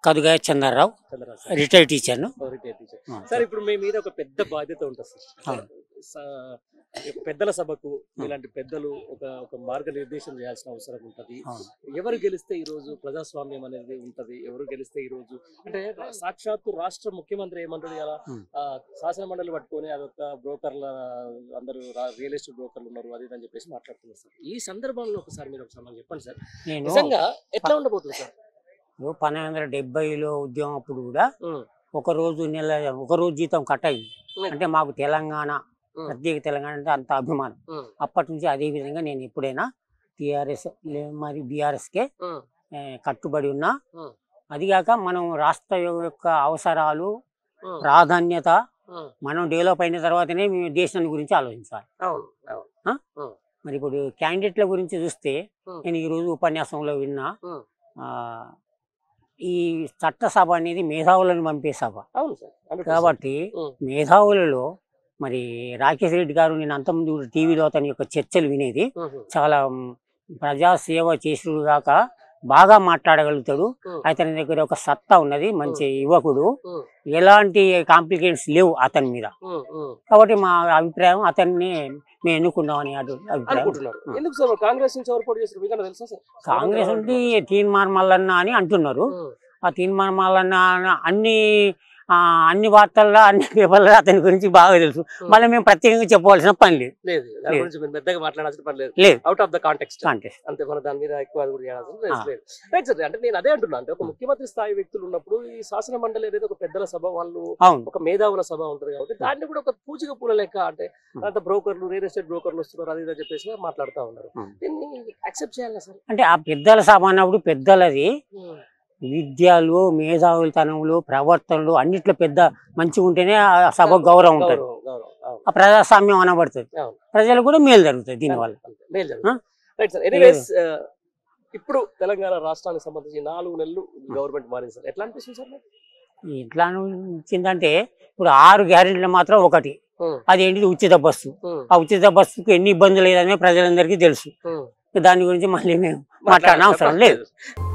కదుగా Chandra Rao Chandra Rao sir retired టీచర్ను retire teacher ఆ, sir ఇప్పుడు మీ మీద ఒక పెద్ద బాధ్యత ఉంటుంది సార్ అవును. స- పెద్దల సభకు ఇలాంటి పెద్దలు ఒక ఒక మార్గనిర్దేశం చేయాల్సిన అవసరం ఉంటది అవును. ఎవరు గెలిస్తే ఈ రోజు ప్రజాస్వామ్యం అనేది ఉంటది ఎవరు గెలిస్తే ఈ రోజు అంటే సాక్షాత్తు రాష్ట్ర ముఖ్యమంత్రి ఏమంటాడు ఇలా Hmm. శాసన మండలి పట్టుకొని అదొక బ్రోకర్ల అందరూ రియల్ ఎస్టేట్ బ్రోకర్లు ఉన్నారు అది ఇది అని చెప్పేసి మాట్లాడుతున్నారు సార్ ఈ సందర్భంలో ఒకసారి మీరు ఒకసారి మాకు చెప్పండి సార్ నేను నిజంగా ఎట్లా ఉండబోతుంది సార్ పంతొమ్మిది వందల డెబ్బైలో ఉద్యమం అప్పుడు కూడా ఉమ్, ఒక రోజు నెల ఒక రోజు జీతం కట్ అయింది ఉమ్, అంటే మాకు తెలంగాణ ఉమ్, ప్రత్యేక తెలంగాణ అంటే అంత అభిమానం ఉమ్, అప్పటి నుంచి అదే విధంగా నేను ఎప్పుడైనా టీఆర్ఎస్ మరి బీఆర్ఎస్కే ఉమ్, కట్టుబడి ఉన్నా ఉమ్, అదిగాక మనం రాష్ట్ర యొక్క అవసరాలు ఉమ్, ప్రాధాన్యత ఉమ్. మనం డెవలప్ అయిన తర్వాతనే మేము దేశం గురించి ఆలోచించాలి అవును అవును మరి ఇప్పుడు క్యాండిడేట్ల గురించి చూస్తే ఉమ్. నేను ఈరోజు ఉపన్యాసంలో విన్నా ఉమ్. ఆ, ఈ చట్టసభ అనేది మేధావులను పంపే సభ అవును సార్ 100%. కాబట్టి ఉమ్. మేధావులలో మరి రాకేష్ రెడ్డి గారు నేను అంతకుముందు టీవీలో అతని యొక్క చర్చలు వినేది ఉమ్, చాలా మ్, ప్రజాసేవ చేసుడు కాక బాగా మాట్లాడగలుగుతాడు ఉమ్, అతని దగ్గర ఒక సత్తా ఉన్నది మంచి యువకుడు ఉమ్, ఎలాంటి కాంప్లికేషన్స్ లేవు అతని మీద ఉమ్, ఉమ్. కాబట్టి మా అభిప్రాయం అతన్ని మేము ఎన్నుకున్నామని అటు అభిప్రాయం అనుకుంటున్నారు ఉమ్. ఎందుకు సార్ మరి కాంగ్రెస్ నుంచి ఎవరు పోటీ చేస్తారు మీకు తెలుసా సార్ కాంగ్రెస్ నుండి తీన్మార్ మల్లన్న అని అంటున్నారు ఉమ్, ఆ తీన్మార్ మల్లన్న అన్ని ఆ, అన్ని వార్తల్లో అన్ని పేపర్లలో అతని గురించి బాగా తెలుసు మళ్ళీ మేము ప్రత్యేకంగా చెప్పవలసిన పని లేదు లేదు దాని లేదు. గురించి మీరు పెద్దగా మాట్లాడాల్సిన పని లేదు లేదు out of the context contest అంతే మన దాని మీద ఎక్కువ అది కూడా చేయాల్సిన లేదు. ఆ. లేదు రైట్ సార్ అంటే నేను అదే అంటున్నా అంటే ఒక ముఖ్యమంత్రి స్థాయి వ్యక్తులు ఉన్నప్పుడు ఈ శాసన మండలి అనేది ఒక పెద్దల సభ వాళ్ళు అవును ఒక మేధావుల సభ ఉంటుంది కాబట్టి దాన్ని కూడా ఒక పూచిక పూల లెక్క అంటే Hmm. అంత బ్రోకర్లు రియల్ ఎస్టేట్ బ్రోకర్లు వస్తున్నారు అది ఇది అని చెప్పేసి మాట్లాడుతూ ఉన్నారు Hmm. దీన్ని యాక్సెప్ట్ చేయాలి సార్ అంటే ఆ పెద్దల సభ అన్నప్పుడు పెద్దలది విద్యలు మేధావులతనములు ప్రవర్తనలు అన్నిట్లో పెద్ద మంచిగా ఉంటేనే ఆ సభ గౌరవం ఉంటుంది గౌరవం గౌరవం అవును. ఆ ప్రజాస్వామ్యం అనబడుతుంది అవును. ప్రజలకు కూడా మేలు జరుగుతుంది దీనివల్ల అంతే. మేలు ఆ? జరుగుతుంది. రైట్ సార్ ఎనీవేస్ ఇప్పుడు తెలంగాణ రాష్ట్రానికి సంబంధించి నాలుగు నెలలు గవర్నమెంట్ మారింది సార్ ఎట్లా అనిపిస్తుంది సార్ మీకు? ఎట్లా అనిపించిందంటే ఇప్పుడు ఆరు గ్యారెంటీలు మాత్రం ఒకటి Hmm. అదేంటిది ఉచిత బస్సు Hmm. ఆ ఉచిత బస్సుకు ఎన్ని ఇబ్బందులు లేదని ప్రజలందరికీ తెలుసు Hmm. దాని గురించి మళ్ళీ మేము మాట్లాడిన అవసరం లేదు